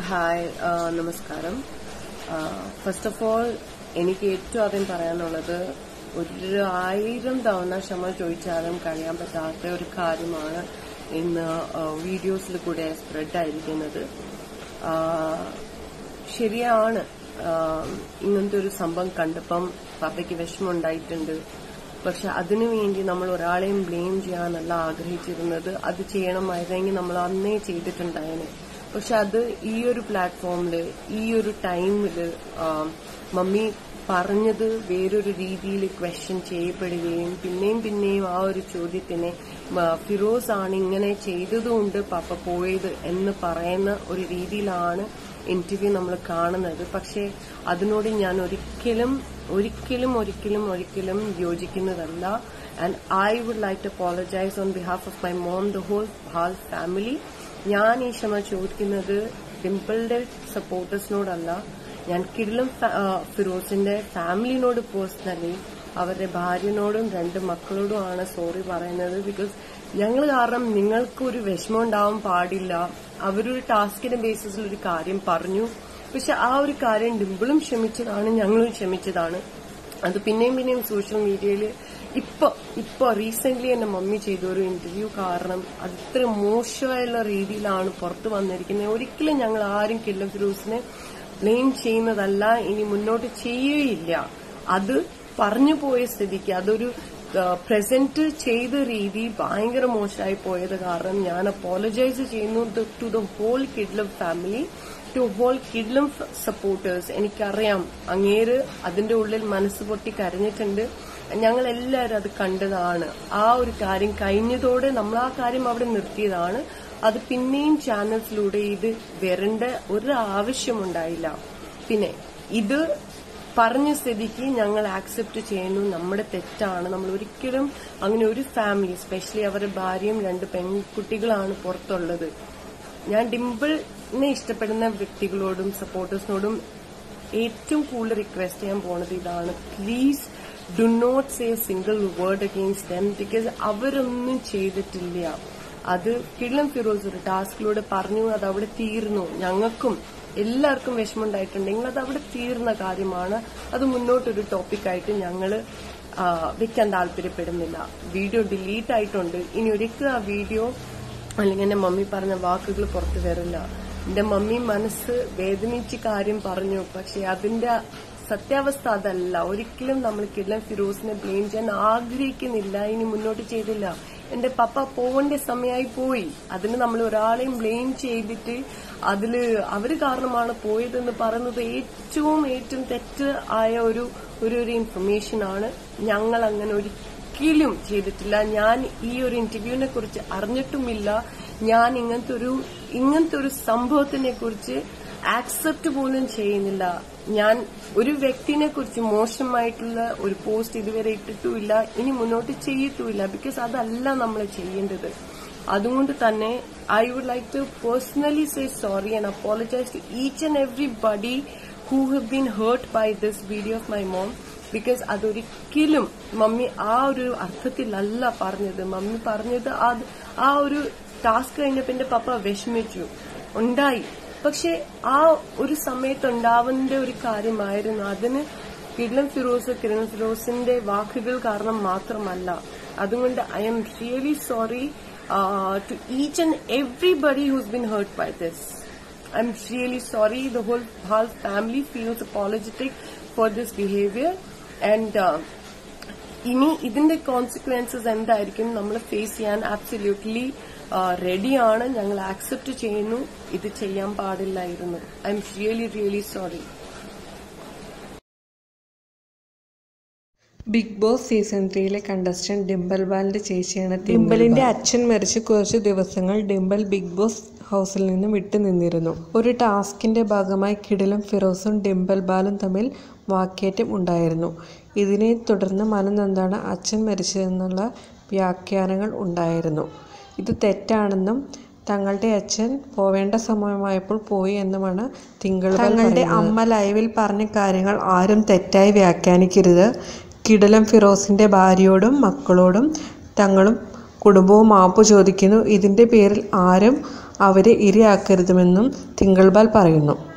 Hi ആ, നമസ്കാരം first of all എനിക്ക് ഏറ്റവും ആദ്യം പറയാനുള്ളത് ഒരു ആയിരം തവണ ക്ഷമ ചോദിച്ചാലും കഴിയാൻ പറ്റാത്ത ഒരു കാര്യമാണ് ഇന്ന് വീഡിയോസിൽ കൂടെ സ്പ്രെഡ് ആയിരിക്കുന്നത് ആ, ശരിയാണ് ആ, ഇങ്ങനത്തെ ഒരു സംഭവം കണ്ടപ്പം പപ്പയ്ക്ക് വിഷമം ഉണ്ടായിട്ടുണ്ട് പക്ഷെ അതിനുവേണ്ടി നമ്മൾ ഒരാളെയും ബ്ലെയിം ചെയ്യാനല്ല ആഗ്രഹിച്ചിരുന്നത് അത് ചെയ്യണമായിരുന്നെങ്കിൽ നമ്മൾ അന്നേ ചെയ്തിട്ടുണ്ടായേനെ പക്ഷെ അത് ഈ ഒരു പ്ലാറ്റ്ഫോമില് ഈ ഒരു ടൈമില് മമ്മി പറഞ്ഞത് വേറൊരു രീതിയിൽ ക്വസ്റ്റ്യൻ ചെയ്യപ്പെടുകയും പിന്നെയും പിന്നെയും ആ ഒരു ചോദ്യത്തിനെ മ, ഫിറോസ് ആണ് ഇങ്ങനെ ചെയ്തതുകൊണ്ട് പപ്പ പോയത് എന്ന് പറയുന്ന ഒരു രീതിയിലാണ് ഇന്റർവ്യൂ നമ്മൾ കാണുന്നത് പക്ഷേ അതിനോട് ഞാൻ ഒരിക്കലും ഒരിക്കലും ഒരിക്കലും ഒരിക്കലും യോജിക്കുന്നതല്ല and I would like to apologise on behalf of my mom the whole whole family ഞാൻ ഈ ക്ഷമ ചോദിക്കുന്നത് ഡിംപിളുടെ സപ്പോർട്ടേഴ്സിനോടല്ല ഞാൻ കിടിലം ഫ- ആ, ഫിറോസിന്റെ ഫാമിലിനോട് പേഴ്സണലി അവരുടെ ഭാര്യനോടും രണ്ട് മക്കളോടുമാണ് സോറി പറയുന്നത് ബിക്കോസ് ഞങ്ങൾ കാരണം നിങ്ങൾക്ക് ഒരു വിഷമം ഉണ്ടാവാൻ പാടില്ല അവരൊരു ടാസ്കിന്റെ ബേസിസിൽ ഒരു കാര്യം പറഞ്ഞു പക്ഷെ ആ ഒരു കാര്യം ഡിംപിളും ക്ഷമിച്ചതാണ് ഞങ്ങളും ക്ഷമിച്ചതാണ് അത് പിന്നെയും പിന്നെയും സോഷ്യൽ മീഡിയയിൽ ഇപ്പൊ ഇപ്പൊ റീസെന്റ് എന്റെ മമ്മി ചെയ്ത ഒരു ഇന്റർവ്യൂ കാരണം അത് ഇത്ര മോശമായുള്ള രീതിയിലാണ് പുറത്തു വന്നിരിക്കുന്നത് ഒരിക്കലും ഞങ്ങൾ ആരും കില്ലം ഫിറൂസിനെ ബ്ലെയിം ചെയ്യുന്നതല്ല ഇനി മുന്നോട്ട് ചെയ്യുകയില്ല അത് പറഞ്ഞു പോയ സ്ഥിതിക്ക് അതൊരു പ്രസന്റ് ചെയ്ത രീതി ഭയങ്കര മോശമായി പോയത് കാരണം ഞാൻ അപ്പോളജൈസ് ചെയ്യുന്നു ടു ദ ഹോൾ കിഡ്ലം ഫാമിലി ടു ഹോൾ കിഡ്ലം സപ്പോർട്ടേഴ്സ് എനിക്കറിയാം അങ്ങേര് അതിന്റെ ഉള്ളിൽ മനസ്സ് പൊട്ടി കരഞ്ഞിട്ടുണ്ട് ഞങ്ങൾ എല്ലാവരും അത് കണ്ടതാണ് ആ ഒരു കാര്യം കഴിഞ്ഞതോടെ നമ്മൾ ആ കാര്യം അവിടെ നിർത്തിയതാണ് അത് പിന്നെയും ചാനൽസിലൂടെ ഇത് വരേണ്ട ഒരു ആവശ്യമുണ്ടായില്ല പിന്നെ ഇത് പറഞ്ഞ സ്ഥിതിക്ക് ഞങ്ങൾ ആക്സെപ്റ്റ് ചെയ്യുന്നു നമ്മുടെ തെറ്റാണ് നമ്മൾ ഒരിക്കലും അങ്ങനെ ഒരു ഫാമിലി സ്പെഷ്യലി അവരുടെ ഭാര്യയും രണ്ട് പെൺകുട്ടികളാണ് പുറത്തുള്ളത് ഞാൻ ഡിംപിളിനെ ഇഷ്ടപ്പെടുന്ന വ്യക്തികളോടും സപ്പോർട്ടേഴ്സിനോടും ഏറ്റവും കൂടുതൽ റിക്വസ്റ്റ് ചെയ്യാൻ പോണത് ഇതാണ് please do not say single word against them because അവരൊന്നും ചെയ്തിട്ടില്ല അത് കിള്ളം ഫിറോസ് ഒരു ടാസ്കിലൂടെ പറഞ്ഞു അത് അവിടെ തീർന്നു ഞങ്ങൾക്കും എല്ലാവർക്കും വിഷമമുണ്ടായിട്ടുണ്ടെങ്കിൽ അത് അവിടെ തീർന്ന കാര്യമാണ് അത് മുന്നോട്ടൊരു ടോപ്പിക്കായിട്ട് ഞങ്ങള് ആ, വെക്കാൻ താല്പര്യപ്പെടുന്നില്ല വീഡിയോ ഡിലീറ്റ് ആയിട്ടുണ്ട് ഇനി ഒരിക്കലും ആ വീഡിയോ അല്ലെങ്കിൽ എന്റെ മമ്മി പറഞ്ഞ വാക്കുകൾ പുറത്തു വരില്ല എന്റെ മമ്മി മനസ്സ് വേദനിച്ച് കാര്യം പറഞ്ഞു പക്ഷെ അതിന്റെ സത്യാവസ്ഥ അതല്ല ഒരിക്കലും നമ്മൾ കില്ലൻ ഫിറോസിനെ ബ്ലെയിം ചെയ്യാൻ ആഗ്രഹിക്കുന്നില്ല ഇനി മുന്നോട്ട് ചെയ്തില്ല എന്റെ പപ്പ പോവേണ്ട സമയമായി പോയി അതിന് നമ്മൾ ഒരാളെയും ബ്ലെയിം ചെയ്തിട്ട് അതില് അവര് കാരണമാണ് പോയതെന്ന് പറയുന്നത് ഏറ്റവും ഏറ്റവും തെറ്റ് ആയ ഒരു ഒരു ഒരു ഇൻഫർമേഷൻ ആണ് ഞങ്ങൾ അങ്ങനെ ഒരിക്കലും ചെയ്തിട്ടില്ല ഞാൻ ഈ ഒരു ഇന്റർവ്യൂവിനെ കുറിച്ച് അറിഞ്ഞിട്ടുമില്ല ഞാൻ ഇങ്ങനത്തെ ഒരു ഇങ്ങനത്തെ ഒരു സംഭവത്തിനെ കുറിച്ച് ആക്സെപ്റ്റ് പോലും ചെയ്യുന്നില്ല ഞാൻ ഒരു വ്യക്തിനെ കുറിച്ച് മോശമായിട്ടുള്ള ഒരു പോസ്റ്റ് ഇതുവരെ ഇട്ടിട്ടുമില്ല ഇനി മുന്നോട്ട് ചെയ്യത്തുമില്ല ബിക്കോസ് അതല്ല നമ്മൾ ചെയ്യേണ്ടത് അതുകൊണ്ട് തന്നെ I would like to personally say sorry and apologise to each and everybody who have been hurt by this video of my mom because അതൊരിക്കലും മമ്മി ആ ഒരു അർത്ഥത്തിലല്ല പറഞ്ഞത് മമ്മി പറഞ്ഞത് അത് ആ ഒരു ടാസ്ക് കഴിഞ്ഞപ്പോ എന്റെ പപ്പ വിഷമിച്ചു ഉണ്ടായി പക്ഷെ ആ ഒരു സമയത്ത് ഉണ്ടാവേണ്ട ഒരു കാര്യമായിരുന്നു അതിന് കിരൺ ഫിറോസ് കിരൺ ഫിറോസിന്റെ വാക്കുകൾ കാരണം മാത്രമല്ല അതുകൊണ്ട് I'm really sorry to each and everybody who's been hurt by this I'm really sorry. The whole whole family feels apologetic for this behavior, and uh, ഇനി ഇതിന്റെ കോൺസിക്വൻസസ് എന്തായിരിക്കും നമ്മൾ ഫേസ് ചെയ്യാൻ ആബ്സല്യൂട്ട്ലി റെഡിയാണ് ഞങ്ങൾ ആക്സെപ്റ്റ് ചെയ്യുന്നു ഇത് ചെയ്യാൻ പാടില്ലായിരുന്നു I'm really really sorry big boss season ത്രീയിലെ കണ്ടസ്റ്റന്റ് ഡിംബൽ ബാലിന്റെ ചേച്ചിയാണ് ഡിംബലിന്റെ അച്ഛൻ മരിച്ച് കുറച്ച് ദിവസങ്ങൾ ഡിംബൽ ബിഗ് ബോസ് ഹൗസിൽ നിന്ന് വിട്ടുനിന്നിരുന്നു ഒരു ടാസ്കിന്റെ ഭാഗമായി കിടിലും ഫിറോസും ഡിംബൽ ബാലും തമ്മിൽ വാക്കേറ്റം ഉണ്ടായിരുന്നു ഇതിനെ തുടർന്ന് മനംനൊന്താണ് അച്ഛൻ മരിച്ചതെന്നുള്ള വ്യാഖ്യാനങ്ങൾ ഉണ്ടായിരുന്നു ഇത് തെറ്റാണെന്നും തങ്ങളുടെ അച്ഛൻ പോവേണ്ട സമയമായപ്പോൾ പോയി എന്നുമാണ് തിങ്കൾ തങ്ങളുടെ അമ്മ ലൈവിൽ പറഞ്ഞ കാര്യങ്ങൾ ആരും തെറ്റായി വ്യാഖ്യാനിക്കരുത് കിടലം ഫിറോസിൻ്റെ ഭാര്യയോടും മക്കളോടും തങ്ങളും കുടുംബവും മാപ്പ് ചോദിക്കുന്നു ഇതിൻ്റെ പേരിൽ ആരും അവരെ ഇരയാക്കരുതുമെന്നും തിങ്കിൾബാൽ പറയുന്നു